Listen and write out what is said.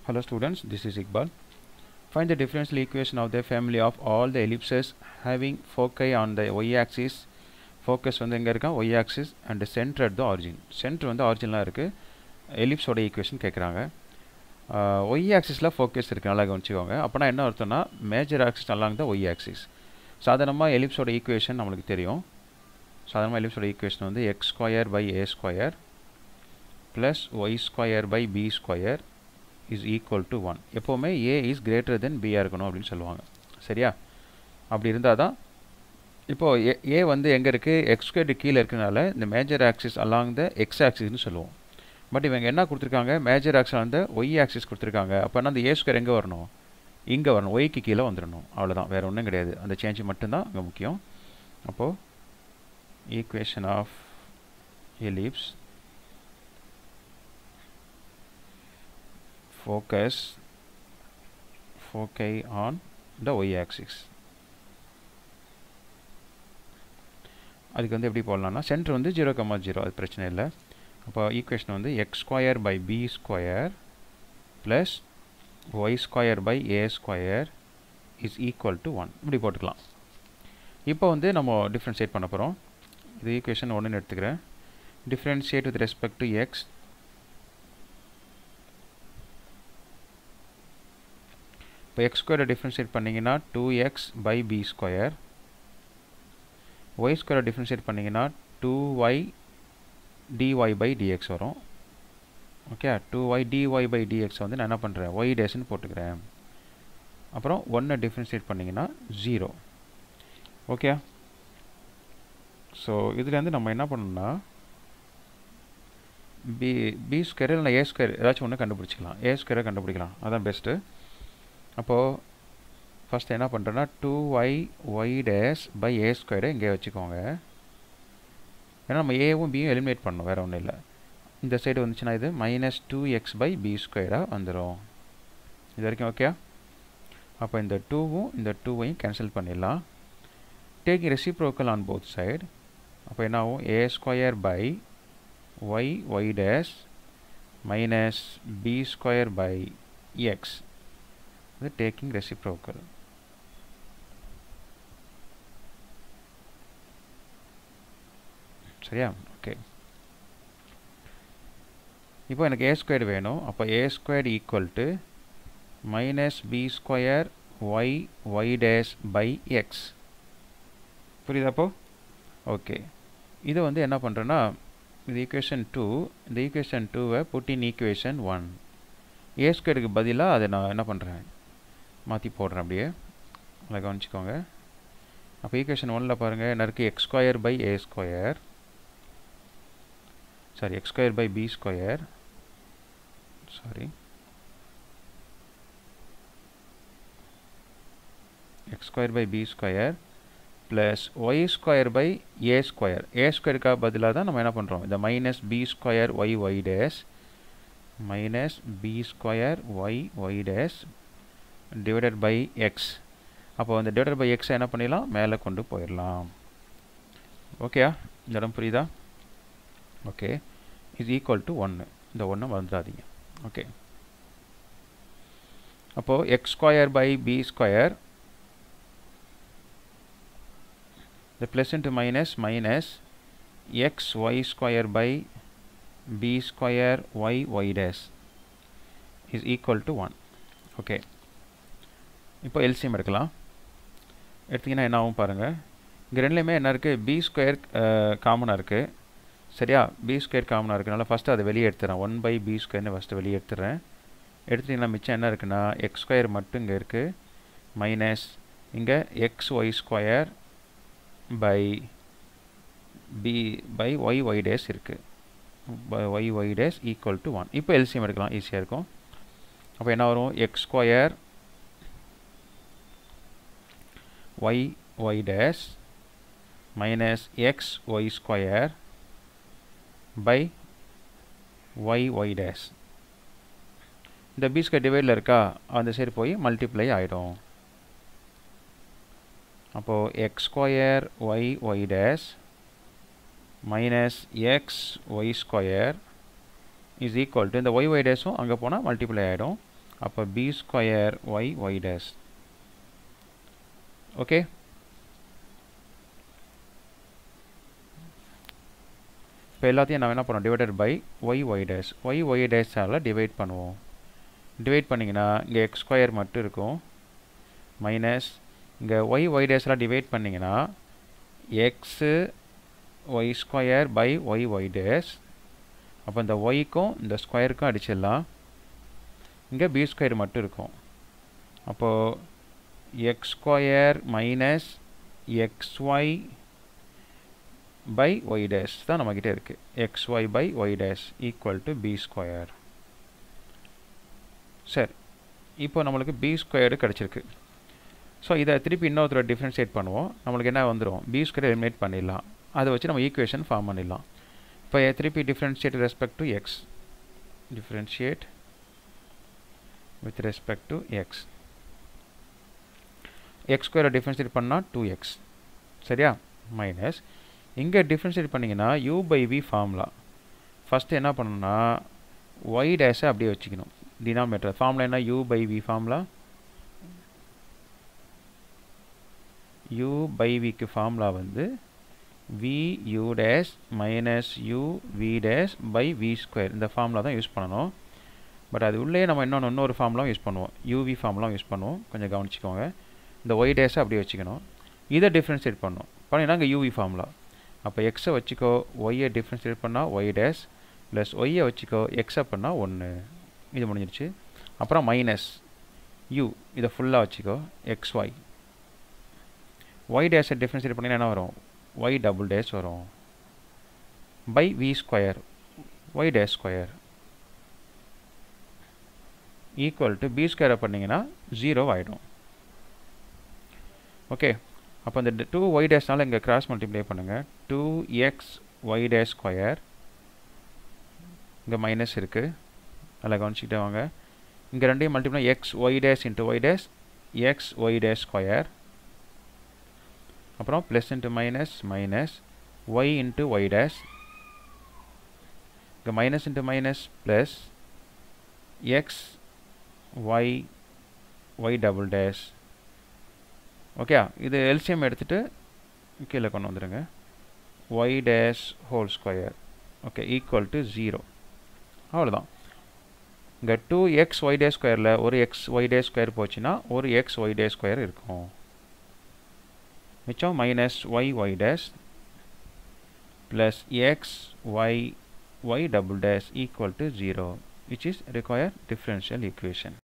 Hello students, this is Iqbal. Find the differential equation of the family of all the ellipses having foci on the y-axis. Focus வந்து எங்கே இருக்கா y-axis and center at the origin. Center வந்து ஆரிஜினலாக இருக்குது எலிப்ஸோட equation கேட்குறாங்க y ஆக்சிஸில் focus இருக்குது நல்லா கவனிச்சுக்கோங்க அப்போனா என்ன அர்த்தம்னா மேஜர் ஆக்சிஸ் அல்லாங் தான் ஒய் ஆக்சிஸ் சாதாரணமாக எலிப்ஸோட ஈக்குவேஷன் நம்மளுக்கு தெரியும் சாதாரணமாக எலிப்ஸோட ஈக்குவேஷன் வந்து x square by a square plus y square by b square is equal to one எப்போவுமே ஏ இஸ் கிரேட்டர் தென் பியாக இருக்கணும் அப்படின்னு சொல்லுவாங்க சரியா அப்படி இருந்தால் தான் இப்போது ஏ ஏ வந்து எங்கே இருக்குது எக்ஸ் ஸ்கொயர்டு கீழே இருக்கனால இந்த major axis along the x ஆக்சிஸ்னு சொல்லுவோம் பட் இவங்க என்ன கொடுத்துருக்காங்க மேஜர் ஆக்சிஸ் வந்து ஒய் ஆக்சிஸ் கொடுத்துருக்காங்க அப்போனா அந்த ஏ ஸ்கொயர் எங்கே வரணும் இங்கே வரணும் ஒய்க்கு கீழே வந்துடணும் அவ்வளோதான் வேறு ஒன்றும் கிடையாது அந்த சேஞ்ச் மட்டும்தான் அங்கே முக்கியம் அப்போது equation of ellipse focus foci on the y axis அதுக்கு வந்து எப்படி போடலாம்னா சென்டர் வந்து ஜீரோ கம்மா ஜீரோ அது பிரச்சனை இல்லை அப்போ ஈக்குவேஷன் வந்து x square by b square plus y square by a square is equal to one இப்படி போட்டுக்கலாம் இப்போ வந்து நம்ம டிஃப்ரென்ஷியேட் பண்ண போகிறோம் இது ஈக்குவேஷன் ஒன்றுன்னு எடுத்துக்கிறேன் differentiate with respect to x இப்போ எக்ஸ் ஸ்கொயரை டிஃப்ரென்ஷியேட் பண்ணிங்கன்னா two x by b square y ஸ்கொயரை டிஃப்ரென்ஷியேட் பண்ணிங்கன்னா two y dy by dx வரும் okay two y dy by dx வந்து நான் என்ன பண்ணுறேன் ஒய் டேஸ்ன்னு போட்டுக்கிறேன் அப்புறம் ஒன்றை டிஃப்ரென்ஷியேட் பண்ணிங்கன்னா ஜீரோ ஓகே ஸோ இதுலேருந்து நம்ம என்ன பண்ணணும்னா பி பி ஸ்கொயர் இல்லை ஏ ஸ்கொயர் ஏதாச்சும் ஒன்று கண்டுபிடிச்சிக்கலாம் ஏ ஸ்கொயரை கண்டுபிடிக்கலாம் அதான் பெஸ்ட்டு அப்போது ஃபஸ்ட் என்ன பண்ணுறேன்னா two y y dash by a ஸ்கொயரை இங்கே வச்சுக்கோங்க ஏன்னா நம்ம ஏவும் பியும் எலிமினேட் பண்ணணும் வேறு ஒன்றும் இல்லை இந்த சைடு வந்துச்சுன்னா இது minus two x by b ஸ்கொயராக வந்துடும் இது வரைக்கும் ஓகே அப்போ இந்த டூவும் இந்த டூவையும் கேன்சல் பண்ணிடலாம் taking reciprocal on both side அப்போ என்ன ஆகும் a square by y y dash minus b square by x the taking reciprocal. சரியா ஓகே இப்போ எனக்கு ஏ ஸ்கொயர் வேணும் அப்போ a square equal to minus b square y y dash by x புரியுதாப்போ okay இதை வந்து என்ன பண்ணுறேன்னா இது ஈக்குவேஷன் டூ இந்த ஈக்குவேஷன் டூவை put in equation one a ஸ்கொயருக்கு பதிலாக அதை நான் என்ன பண்ணுறேன் மாற்றி போடுறேன் அப்படியே அதை கவனிச்சிக்கோங்க அப்போ ஈக்குவேஷன் ஒனில் பாருங்கள் என்ன இருக்குது x square by a square sorry x square by b square sorry x square by b square plus y square by a square a ஸ்கொயருக்காக பதிலாக தான் நம்ம என்ன பண்ணுறோம் இந்த minus b square y y dash minus b square y y dash divided by x அப்போ அந்த divided by எக்ஸை என்ன பண்ணிடலாம் மேலே கொண்டு போயிடலாம் ஓகேயா இந்த இடம் புரியுதா ஓகே இஸ் ஈக்குவல் டு ஒன்று இந்த ஒன்று மறந்துடாதீங்க ஓகே அப்போது x square by b square the plus into minus minus x y square by b square y y dash is equal to 1 okay இப்போ எல்சிஎம் எடுக்கலாம் எடுத்திங்கன்னா என்ன ஆகும் பாருங்கள் இங்கே ரெண்டுலேயுமே என்ன இருக்குது பி ஸ்கொயர் காமனாக இருக்குது சரியா பி ஸ்கொயர் காமனாக இருக்குனால ஃபஸ்ட்டு அதை வெளியே எடுத்துறேன் ஒன் பை பி ஸ்கொயர்னு ஃபஸ்ட்டு வெளியே எடுத்துறேன் எடுத்துட்டிங்கன்னா மிச்சம் என்ன இருக்குன்னா எக்ஸ் ஸ்கொயர் மட்டும் இங்கே இருக்குது மைனஸ் இங்கே x y square by b by y y dash இருக்குது by y y dash equal to one இப்போ எல்சிஎம் எடுக்கலாம் ஈஸியாக இருக்கும் அப்போ என்ன வரும் x square y y dash minus x y square by y y dash இந்த பி ஸ்கொயர் டிவைடில் இருக்கா அந்த சைடு போய் மல்டிப்ளை ஆகிடும் அப்போது x square y y dash minus x y square is equal to இந்த ஒய் ஒய் டேஸும் அங்கே போனால் மல்டிப்ளை ஆகிடும் அப்போ b square y y dash okay இப்போ எல்லாத்தையும் நம்ம என்ன பண்ணுவோம் divided by y y dash y y டேஷால் டிவைட் பண்ணுவோம் டிவைட் பண்ணிங்கன்னா இங்கே எக்ஸ் ஸ்கொயர் மட்டும் இருக்கும் மைனஸ் இங்கே ஒய் ஒய் டேஸ்லாம் டிவைட் பண்ணிங்கன்னா x y square by y y dash அப்போ இந்த ஒய்க்கும் இந்த ஸ்கொயருக்கும் அடிச்சிடலாம் இங்கே பி ஸ்கொயர் மட்டும் இருக்கும் அப்போது x square minus x y by y dash தான் நம்மக்கிட்ட இருக்குது x y by y dash equal to b square சரி இப்போ நம்மளுக்கு பி ஸ்கொயர்டு கிடச்சிருக்கு ஸோ இதை திருப்பி இன்னொருத்தர டிஃப்ரென்ஷியேட் பண்ணுவோம் நம்மளுக்கு என்ன வந்துடும் பி ஸ்கொயர் எலிமினேட் பண்ணிடலாம் அதை வச்சு நம்ம ஈக்குவேஷன் ஃபார்ம் பண்ணிடலாம் இப்போ திருப்பி differentiate respect to x differentiate with respect to x x ஸ்கொயரை டிஃப்ரென்ஷியேட் பண்ணால் டூ எக்ஸ் சரியா மைனஸ் இங்கே டிஃப்ரென்ஷியேட் பண்ணிங்கன்னா u by v formula first என்ன பண்ணணும்னா ஒய் டேஷை அப்படியே வச்சுக்கணும் டினாமினேட்டர் ஃபார்முலா என்ன u by v formula u by விக்கு ஃபார்முலா வந்து v u dash minus u v dash by v square இந்த ஃபார்முலா தான் யூஸ் பண்ணணும் பட் அது உள்ளே நம்ம இன்னொன்று இன்னொரு ஃபார்முலாம் யூஸ் பண்ணுவோம் யூவி ஃபார்முலாம் யூஸ் பண்ணுவோம் கொஞ்சம் கவனிச்சிக்கோங்க இந்த ஒய் டேஸை அப்படியே வச்சுக்கணும் இதை டிஃப்ரென்ஷியேட் பண்ணணும் பண்ணினா இங்கே யூவி ஃபார்முலா அப்போ எக்ஸை வச்சுக்கோ ஒய்யை டிஃப்ரென்ஷியேட் பண்ணால் ஒய் டேஷ் ப்ளஸ் ஒய்யை வச்சுக்கோ எக்ஸை பண்ணால் ஒன்று இது முடிஞ்சிருச்சு அப்புறம் மைனஸ் யூ இதை ஃபுல்லாக வச்சுக்கோ எக்ஸ் ஒய் ஒய் டேஷை டிஃப்ரென்ஷியேட் பண்ணிங்கன்னா என்ன வரும் ஒய் டபுள் டேஷ் வரும் by v square y dash square equal to b ஸ்கொயரை பண்ணிங்கன்னா ஜீரோ ஆகிடும் ஓகே அப்போ இந்த டூ ஒய் டேஷ்னால இங்கே கிராஸ் மல்டிப்ளை பண்ணுங்கள் two x y dash square இங்கே மைனஸ் இருக்குது நல்லா கவனிச்சுக்கிட்டே வாங்க இங்கே ரெண்டையும் multiply x y dash into y dash x y dash square அப்புறம் plus into minus minus y into y dash இங்கே minus into minus plus x y y double dash okay இது எல்சிஎம் எடுத்துகிட்டு கீழே கொண்டு வந்துடுங்க y dash whole square okay equal to zero அவ்வளோதான் இங்கே two x Y டே ஸ்கொயரில் ஒரு எக்ஸ் ஒய் டே ஸ்கொயர் போச்சுன்னா ஒரு எக்ஸ் ஒய் டே ஸ்கொயர் இருக்கும் மிச்சம் minus y y dash plus x y y double dash equal to zero which is require differential equation